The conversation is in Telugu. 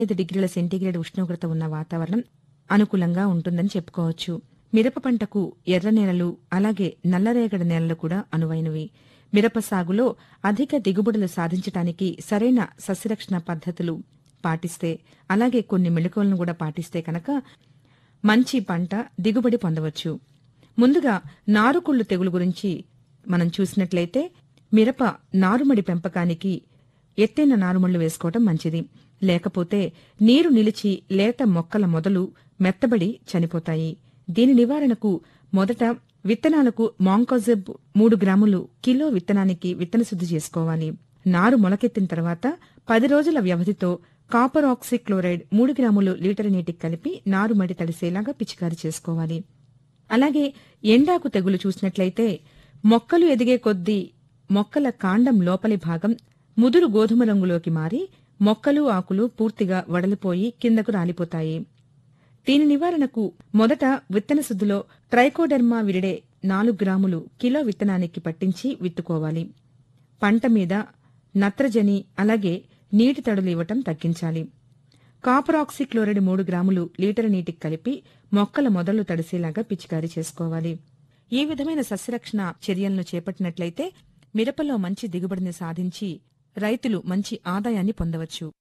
ఐదు డిగ్రీల సెంటీగ్రేడ్ ఉష్ణోగ్రత ఉన్న వాతావరణం అనుకూలంగా ఉంటుందని చెప్పుకోవచ్చు మిరప పంటకు ఎర్ర నేలలు అలాగే నల్లరేగడి నేలలు కూడా అనువైనవి మిరప సాగులో అధిక దిగుబడులు సాధించడానికి సరైన సస్యరక్షణ పద్ధతులు పాటిస్తే అలాగే కొన్ని మెళుకువలను కూడా పాటిస్తే కనుక మంచి పంట దిగుబడి పొందవచ్చు ముందుగా నారుకుళ్ళు తెగులు గురించి మనం చూసినట్లయితే మిరప నారుమడి పెంపకానికి ఎత్తైన నారుమళ్లు వేసుకోవటం మంచిది లేకపోతే నీరు నిలిచి లేత మొక్కల మొదలు మెత్తబడి చనిపోతాయి దీని నివారణకు మొదట విత్తనాలకు మాంకోజెబ్ మూడు గ్రాములు కిలో విత్తనానికి విత్తన శుద్ధి చేసుకోవాలి నారు మొలకెత్తిన తర్వాత పది రోజుల వ్యవధితో కాపర్ ఆక్సిక్లోరైడ్ మూడు గ్రాములు లీటర్ నీటికి కలిపి నారుమడి తడిసేలాగా పిచికారీ చేసుకోవాలి అలాగే ఎండాకు తెగులు చూసినట్లయితే మొక్కలు ఎదిగే కొద్దీ మొక్కల కాండం లోపలి భాగం ముదురు గోధుమ రంగులోకి మారి మొక్కలు ఆకులు పూర్తిగా వడలిపోయి కిందకు రాలిపోతాయి దీని నివారణకు మొదట విత్తన శుద్ధిలో ట్రైకోడెర్మా విరిడే నాలుగు గ్రాములు కిలో విత్తనానికి పట్టించి విత్తుకోవాలి పంట మీద నత్రజని అలాగే నీటి తడులు ఇవ్వటం తగ్గించాలి కాపర్ ఆక్సిక్లోరైడ్ మూడు గ్రాములు లీటర్ నీటికి కలిపి మొక్కల మొదలు తడిసేలాగా పిచికారీ చేసుకోవాలి ఈ విధమైన సస్యరక్షణ చర్యలను చేపట్టినట్లయితే మిరపలో మంచి దిగుబడిని సాధించి రైతులు మంచి ఆదాయాన్ని పొందవచ్చు